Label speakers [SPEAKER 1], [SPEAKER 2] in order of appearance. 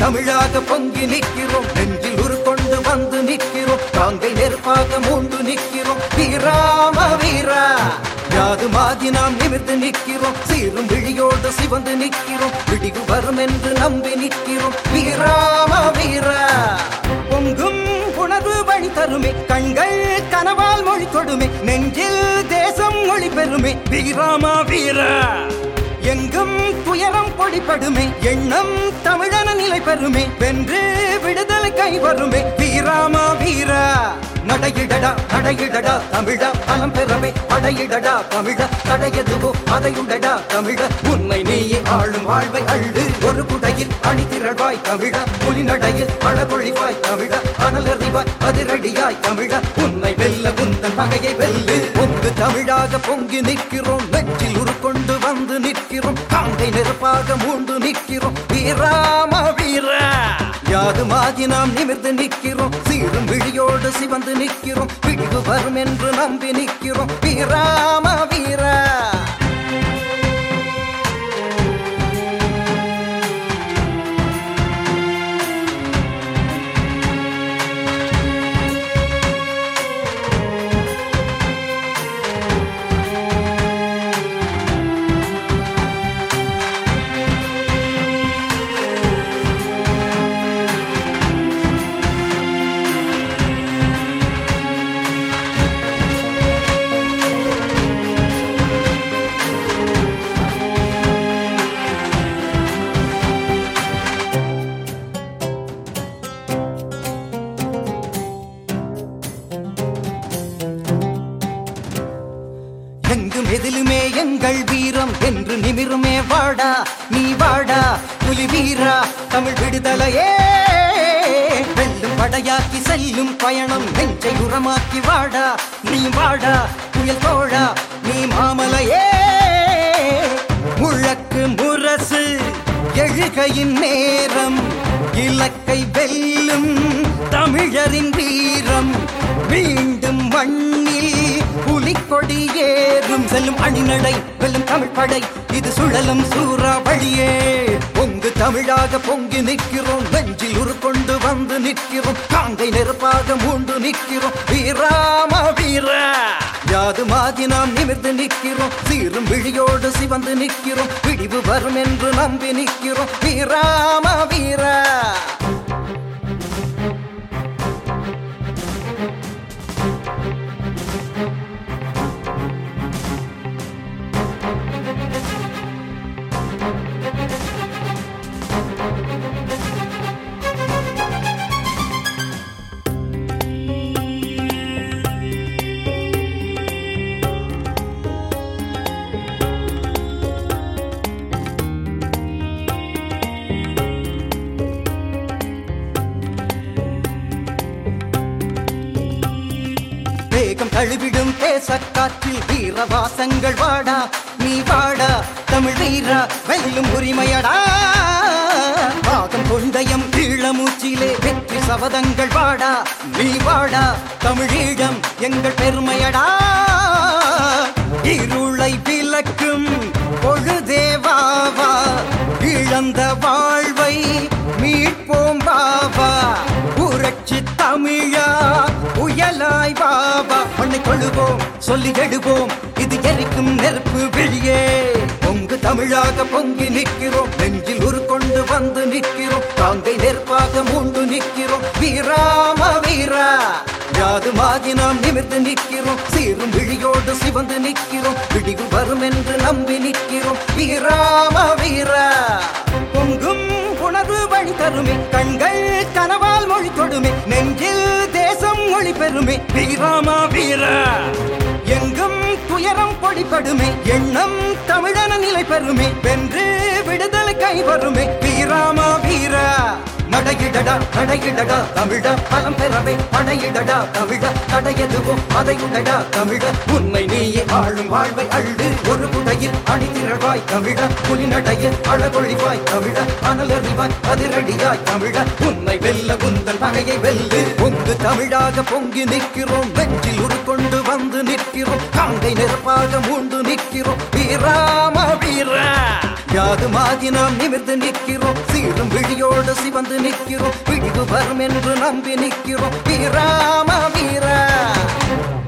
[SPEAKER 1] தமிழாக பொங்கி நிற்கிறோம் நெஞ்சில் உரு கொண்டு வந்து நிற்கிறோம் காங்கை நெருப்பாக மூண்டு நிற்கிறோம் வீராம வீரா யாது மாதி நாம் நிமிர்ந்து நிற்கிறோம் சீரும் விழியோடு சிவந்து நிற்கிறோம் விடிவு வரும் என்று நம்பி நிற்கிறோம் வீராம வீரா பொங்கும் உணர்வு வழி தருமே கண்கள் கனவால் மொழி தொடுமே நெஞ்சில் தேசம் மொழி பெறுமே வீராமா வீரா எங்கும் துயரம் பொடிப்படுமே எண்ணம் தமிழன நிலை பெறுமே வென்று விடுதலை கை வருமே வீராமா வீரா நடையிடடா நடையிடடா தமிழா பலம் பெறவே படையிடடா தமிழா தடையதுவோ அதையுடடா தமிழ உன்னை நீயே ஆளும் வாழ்வை அள்ளு ஒரு குடையில் அணிதிரள்வாய் தமிழா புலி நடையில் பழபொழிவாய் தமிழா அனலறிவாய் அதிரடியாய் தமிழா உன்னை வெல்ல உந்தன் பகையை வெல்லு பொங்கு தமிழாக பொங்கி நிற்கிறோம் நெஞ்சில் உருக்கொண்டு வந்து நிற்கிறோம் காங்கை நெருப்பாக மூண்டு நிற்கிறோம் வீராம வீரா யாதுமாகி நாம் நிமிர்ந்து நிற்கிறோம் சீரும் விழியோடு சிவந்து நிற்கிறோம் விடிவு வரும் என்று நம்பி நிற்கிறோம் வீராம வீரா எங்கும் எதிலுமே எங்கள் வீரம் என்று நிமிருமே வாடா நீ வாடா புலி வீரா தமிழ் விடுதலையே வெல்லும் படையாக்கி செல்லும் பயணம் நெஞ்சை உரமாக்கி வாடா நீ வாடா புயல் தோழா நீ மாமலையே முழக்கு முரசு எழுகையின் நேரம் இலக்கை வெல்லும் தமிழரின் வீரம் மீண்டும் மண்ணில் புலிக்கொடி ஏறும் செல்லும் அணிநடை வெல்லும் தமிழ் படை இது சுழலும் சூறாவளியே பொங்கு தமிழாக பொங்கி நிற்கிறோம் நெஞ்சில் உரு கொண்டு வந்து நிற்கிறோம் காங்கை நெருப்பாக மூண்டு நிற்கிறோம் வீராம வீரா யாது மாதி நாம் நிமிர்ந்து நிற்கிறோம் சீரும் விழியோடு சிவந்து நிற்கிறோம் விடிவு வரும் என்று நம்பி நிற்கிறோம் வீராம வீரா வேகம் தழுவிடும் தேசக்காற்றில் வீரவாசங்கள் வாடா நீ வாடா தமிழ் வீரா வெல்லும் உரிமையடா பாகம் கொண்டயம் ஈழமூச்சிலே வெற்றி சபதங்கள் வாடா நீ வாடா தமிழீழம் எங்கள் பெருமையடா இருளை விளக்கும் பொழுதேவாவா இழந்த வாழ்வை மீட்போம் பாவா புரட்சி தமிழா புயலாய் பாபா மண்ணை கொழுவோம் சொல்லி எடுவோம் இது எரிக்கும் நெருப்பு வெளியே பொங்கு தமிழாக பொங்கி நிற்கிறோம் நெஞ்சில் உரு கொண்டு வந்து நிற்கிறோம் காங்கை நெருப்பாக மூண்டு நிற்கிறோம் வீராம வீரா யாது மாதி நாம் நிமிர்ந்து நிற்கிறோம் சீரும் விழியோடு சிவந்து நிற்கிறோம் விடிவு வரும் என்று நம்பி நிற்கிறோம் வீராம வீரா பொங்கும் உணர்வு வழி தருமே கண்கள் கனவால் மொழி தொடுமே நெஞ்சில் தேசம் மொழி பெறுமே வீராமா வீரா எங்கும் துயரம் பொடிப்படுமே எண்ணம் தமிழன நிலை பெறுமே வென்று விடுதலை கை வருமே வீராமா வீரா நடையிடடா நடையிடடா தமிழ பலம் பெறவே படையிடடா தமிழ தடையதுவும் அதையுடடா தமிழ உன்னை நீயே ஆளும் வாழ்வை அள்ளு ஒரு குடையில் அணிதிரவாய் தமிழ புலி நடையில் அழகொழிவாய் தமிழ அனலறிவாய் அதிரடியாய் தமிழ உன்னை வெல்ல உந்தன் பகையை வெல்லு பொங்கு தமிழாக பொங்கி நிற்கிறோம் நெஞ்சில் உருக்கொண்டு வந்து நிற்கிறோம் காங்கை நெருப்பாக மூண்டு நிற்கிறோம் வீராம வீரா யாது அதுமாகி நாம் நிமிர்ந்து நிற்கிறோம் சீரும் விழியோடு சிவந்து நிற்கிறோம் விடிவு வரும் என்று நம்பி நிற்கிறோம் வீராம வீரா